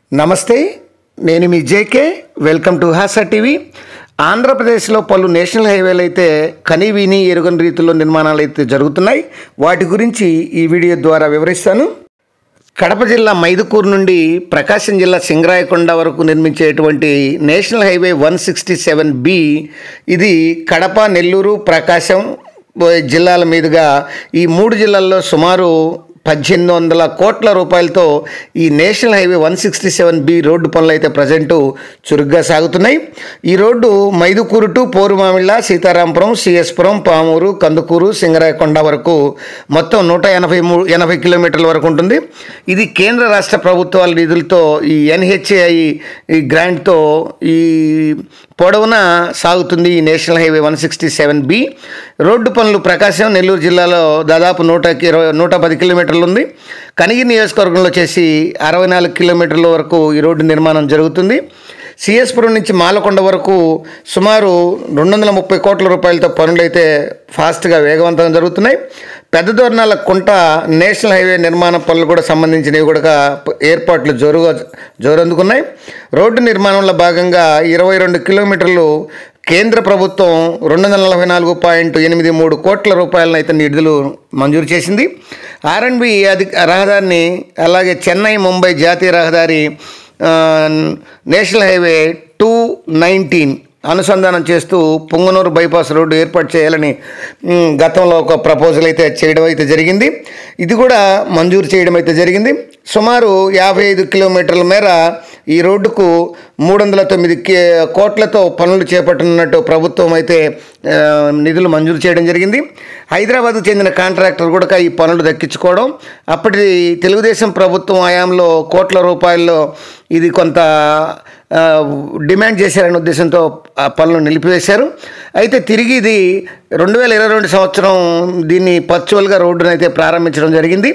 నమస్తే నేను మీ JK welcome to Hasa TV ఆంధ్రప్రదేశ్లో పలు నేషనల్ హైవేలు అయితే కనీవిని ఎరుగని రీతిలో నిర్మాణాలు అయితే జరుగుతున్నాయి వాటి గురించి ఈ వీడియో ద్వారా వివరిస్తాను కడప జిల్లా మైదుకూరు నుండి ప్రకాశం జిల్లా సింగరాయకొండ వరకు నిర్మించేటువంటి national highway one sixty seven B ఇది కడప నెల్లూరు ప్రకాశం జిల్లాల మీదుగా ఈ మూడు జిల్లాల్లో సుమారు పద్దెనిమిది వందల కోట్ల రూపాయలతో ఈ national highway one sixty seven B road పనులు అయితే ప్రజెంటు చురుగ్గా సాగుతున్నాయి ఈ రోడ్డు మైదుకూరు టు పోరుమామిళ్ళ సీతారాంపురం సిఎస్పురం పామూరు కందుకూరు సింగరాయకొండ వరకు మొత్తం నూట ఎనభై మూడు ఎనభై కిలోమీటర్ల వరకు ఉంటుంది ఇది కేంద్ర రాష్ట్ర ప్రభుత్వాల నిధులతో ఈ ఎన్హెచ్ఏఐ ఈ గ్రాంట్తో ఈ పొడవున సాగుతుంది ఈ national highway one sixty seven B road పనులు ప్రకాశం నెల్లూరు జిల్లాలో దాదాపు నూట ఇరవై నూట పది కిలోమీటర్లు ఉంది కనిగిరి నియోజకవర్గంలో వచ్చేసి అరవై నాలుగు కిలోమీటర్ల వరకు ఈ రోడ్డు నిర్మాణం జరుగుతుంది సిఎస్పురం నుంచి మాలకొండ వరకు సుమారు రెండు వందల ముప్పై కోట్ల రూపాయలతో పనులైతే ఫాస్ట్గా వేగవంతంగా జరుగుతున్నాయి పెద్ద దోరణాల కుంట నేషనల్ హైవే నిర్మాణ పనులు కూడా సంబంధించినవి కూడా ఏర్పాట్లు జోరుగా జోరందుకున్నాయి రోడ్డు నిర్మాణంలో భాగంగా ఇరవై రెండు కిలోమీటర్లు కేంద్ర ప్రభుత్వం రెండు వందల నలభై నాలుగు పాయింట్ ఎనిమిది మూడు కోట్ల రూపాయలను అయితే నిధులు మంజూరు చేసింది ఆర్ఎండ్బి అది రహదారిని అలాగే చెన్నై ముంబై జాతీయ రహదారి ఆ, నేషనల్ హైవే టూ నైన్టీన్ అనుసంధానం చేస్తూ పొంగనూరు బైపాస్ రోడ్డు ఏర్పాటు చేయాలని మ్, గతంలో ఒక ప్రపోజల్ అయితే చేయడం అయితే జరిగింది ఇది కూడా మంజూరు చేయడం అయితే జరిగింది సుమారు యాభై ఐదు కిలోమీటర్ల మేర ఈ రోడ్డుకు మూడు వందల తొమ్మిది కి- కోట్లతో పనులు చేపట్టనున్నట్టు ప్రభుత్వం అయితే ఆ, నిధులు మంజూరు చేయడం జరిగింది హైదరాబాద్కు చెందిన కాంట్రాక్టర్ కూడా ఈ పనులు దక్కించుకోవడం అప్పటి తెలుగుదేశం ప్రభుత్వం హయాంలో కోట్ల రూపాయల్లో ఇది కొంత ఆ, డిమాండ్ చేశారనే ఉద్దేశంతో ఆ పనులు నిలిపివేశారు అయితే తిరిగి ఇది రెండు వేల ఇరవై రెండు సంవత్సరం దీన్ని పర్చువల్గా రోడ్డును అయితే ప్రారంభించడం జరిగింది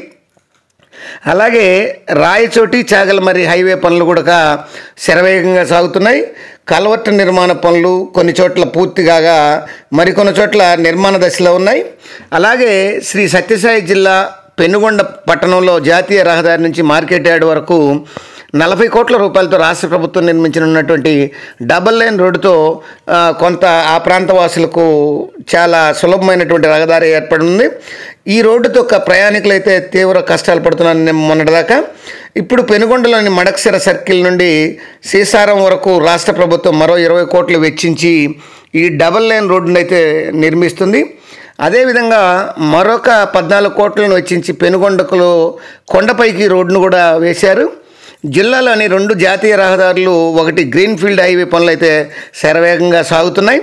అలాగే రాయచోటి చాగలమరి హైవే పనులు కూడా శరవేగంగా సాగుతున్నాయి కలవట్టు నిర్మాణ పనులు కొన్ని చోట్ల పూర్తి కాగా మరికొన్ని చోట్ల నిర్మాణ దశలో ఉన్నాయి అలాగే శ్రీ సత్యసాయి జిల్లా పెనుగొండ పట్టణంలో జాతీయ రహదారి నుంచి మార్కెట్ యార్డ్ వరకు నలభై కోట్ల రూపాయలతో రాష్ట్ర ప్రభుత్వం నిర్మించనున్నటువంటి డబల్ లైన్ రోడ్డుతో ఆ, కొంత ఆ ప్రాంత వాసులకు చాలా సులభమైనటువంటి రహదారి ఏర్పడింది ఈ రోడ్డుతో ఒక ప్రయాణికులు అయితే తీవ్ర కష్టాలు పడుతున్నారు మొన్నటిదాకా ఇప్పుడు పెనుగొండలోని మడక్సిర సర్కిల్ నుండి సీసారం వరకు రాష్ట్ర ప్రభుత్వం మరో ఇరవై కోట్లు వెచ్చించి ఈ డబల్ లైన్ రోడ్డును అయితే నిర్మిస్తుంది అదేవిధంగా మరొక పద్నాలుగు కోట్లను వెచ్చించి పెనుగొండకులో కొండపైకి రోడ్డును కూడా వేశారు జిల్లాలోని రెండు జాతీయ రహదారులు ఒకటి గ్రీన్ఫీల్డ్ హైవే పనులు అయితే శరవేగంగా సాగుతున్నాయి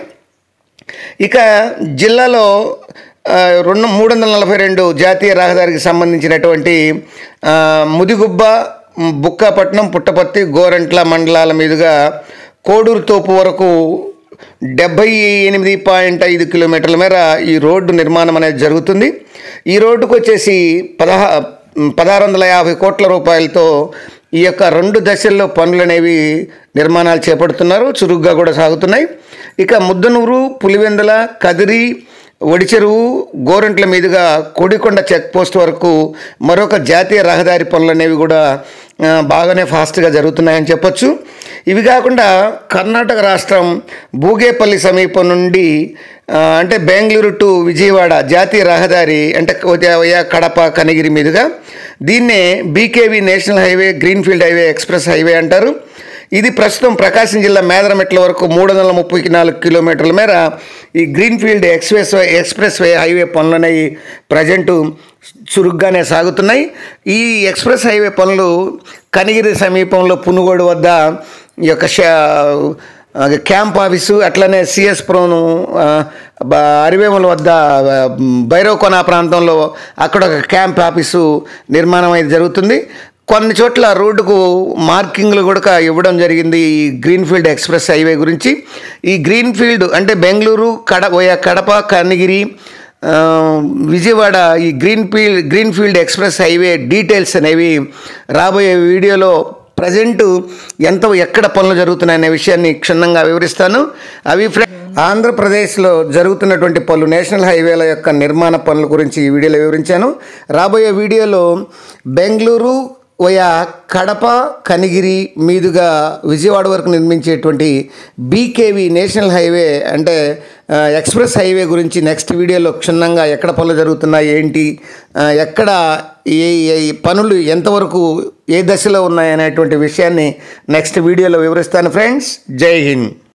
ఇక జిల్లాలో ఆ, రెండు మూడు వందల నలభై రెండు జాతీయ రహదారికి సంబంధించినటువంటి ఆ, ముదిగుబ్బ మ్, బుక్కాపట్నం పుట్టపర్తి గోరంట్ల మండలాల మీదుగా కోడూరు తోపు వరకు డెబ్బై ఎనిమిది పాయింట్ ఐదు కిలోమీటర్ల మేర ఈ రోడ్డు నిర్మాణం అనేది జరుగుతుంది ఈ రోడ్డుకు వచ్చేసి పదహా పదహారు వందల యాభై కోట్ల రూపాయలతో ఈ యొక్క రెండు దశల్లో పనులు అనేవి నిర్మాణాలు చేపడుతున్నారు చురుగ్గా కూడా సాగుతున్నాయి ఇక ముద్దనూరు పులివెందల కదిరి ఒడిచెరువు గోరంట్ల మీదుగా కోడికొండ చెక్ పోస్ట్ వరకు మరొక జాతీయ రహదారి పనులు అనేవి కూడా ఆ, బాగానే ఫాస్ట్గా జరుగుతున్నాయని చెప్పొచ్చు ఇవి కాకుండా కర్ణాటక రాష్ట్రం భూగేపల్లి సమీపం నుండి ఆ, అంటే బెంగళూరు టు విజయవాడ జాతీయ రహదారి అంటే ఉదయ కడప కనగిరి మీదుగా దీన్నే BKV national highway greenfield highway express highway అంటారు ఇది ప్రస్తుతం ప్రకాశం జిల్లా మేదరమెట్ల వరకు మూడు వందల ముప్పై నాలుగు కిలోమీటర్ల మేర ఈ greenfield expressway expressway highway పనులు అనేవి ప్రజెంటు చురుగ్గానే సాగుతున్నాయి ఈ ఎక్స్ప్రెస్ హైవే పనులు కనిగిరి సమీపంలో పునుగోడు వద్ద ఈ యొక్క షా ఆ, క్యాంప్ ఆఫీసు అట్లనే సిఎస్పురం అరివేముల వద్ద ఆ, భైరవకొన ప్రాంతంలో అక్కడ ఒక క్యాంప్ ఆఫీసు నిర్మాణం అయితే జరుగుతుంది కొన్ని చోట్ల రోడ్డుకు మార్కింగ్లు కూడా ఇవ్వడం జరిగింది ఈ గ్రీన్ఫీల్డ్ ఎక్స్ప్రెస్ హైవే గురించి ఈ గ్రీన్ఫీల్డ్ అంటే బెంగళూరు కడ ఓయా కడప కన్నగిరి ఆ, విజయవాడ ఈ greenfield greenfield express highway details అనేవి రాబోయే వీడియోలో ప్రజెంట్ ఎంత ఎక్కడ పనులు జరుగుతున్నాయనే విషయాన్ని క్షుణ్ణంగా వివరిస్తాను అవి ఫ్రెండ్ ఆంధ్రప్రదేశ్లో జరుగుతున్నటువంటి పలు నేషనల్ హైవేల యొక్క నిర్మాణ పనుల గురించి ఈ వీడియోలో వివరించాను రాబోయే వీడియోలో బెంగళూరు వయా కడప కనిగిరి మీదుగా విజయవాడ వరకు నిర్మించేటువంటి బీకేవి నేషనల్ హైవే అంటే ఆ, ఎక్స్ప్రెస్ హైవే గురించి నెక్స్ట్ వీడియోలో క్షుణ్ణంగా ఎక్కడ పనులు జరుగుతున్నాయి ఏంటి ఆ, ఎక్కడ ఏ ఏ పనులు ఎంతవరకు ఏ దశలో ఉన్నాయి అనేటువంటి విషయాన్ని నెక్స్ట్ వీడియోలో వివరిస్తాను ఫ్రెండ్స్ జై హింద్